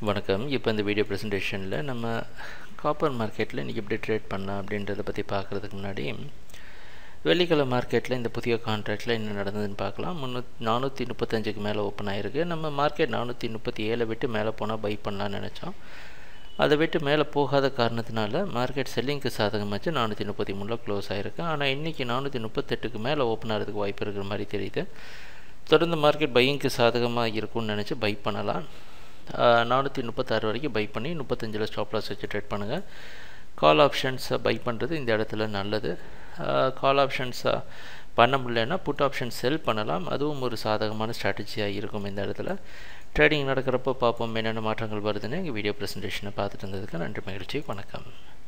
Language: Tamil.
வணக்கம் இப்போ இந்த வீடியோ ப்ரெசன்டேஷனில் நம்ம காப்பர் மார்க்கெட்டில் இன்றைக்கி எப்படி ட்ரேட் பண்ணலாம் அப்படின்றத பற்றி பார்க்குறதுக்கு முன்னாடி வெள்ளிக்கிழமை மார்க்கெட்டில் இந்த புதிய கான்ட்ராக்டில் என்ன நடந்ததுன்னு பார்க்கலாம் முந்நூத் நானூற்றி முப்பத்தஞ்சுக்கு மேலே ஓப்பன் ஆகிருக்கு நம்ம மார்க்கெட் நானூற்றி முப்பத்தி ஏழை விட்டு மேலே போனால் பை பண்ணலான்னு நினச்சோம் அதை விட்டு மேலே போகாத காரணத்தினால மார்க்கெட் செல்லிங்க்கு சாதகமாச்சு நானூற்றி முப்பத்தி மூணில் க்ளோஸ் ஆகிருக்கு ஆனால் இன்றைக்கி நானூற்றி முப்பத்தெட்டுக்கு மேலே ஓப்பன் ஆகிறதுக்கு வாய்ப்பு இருக்கிற மாதிரி தெரியுது தொடர்ந்து மார்க்கெட் பையிங்க்கு சாதகமாக இருக்கும்னு நினச்சி பை பண்ணலாம் நானூற்றி முப்பத்தாறு வரைக்கும் பை பண்ணி முப்பத்தஞ்சில் ஸ்டாப் லாஸ் வச்சு ட்ரேட் பண்ணுங்கள் கால் ஆப்ஷன்ஸை பை பண்ணுறது இந்த இடத்துல நல்லது கால் ஆப்ஷன்ஸை பண்ண முடியலன்னா புட் ஆப்ஷன் செல் பண்ணலாம் அதுவும் ஒரு சாதகமான ஸ்ட்ராட்டஜியாக இருக்கும் இந்த இடத்துல ட்ரேடிங் நடக்கிறப்போ பார்ப்போம் என்னென்ன மாற்றங்கள் வருதுன்னு எங்கள் வீடியோ ப்ரெசன்டேஷனை பார்த்துட்டு இருந்ததுக்கு நன்றி மகிழ்ச்சி வணக்கம்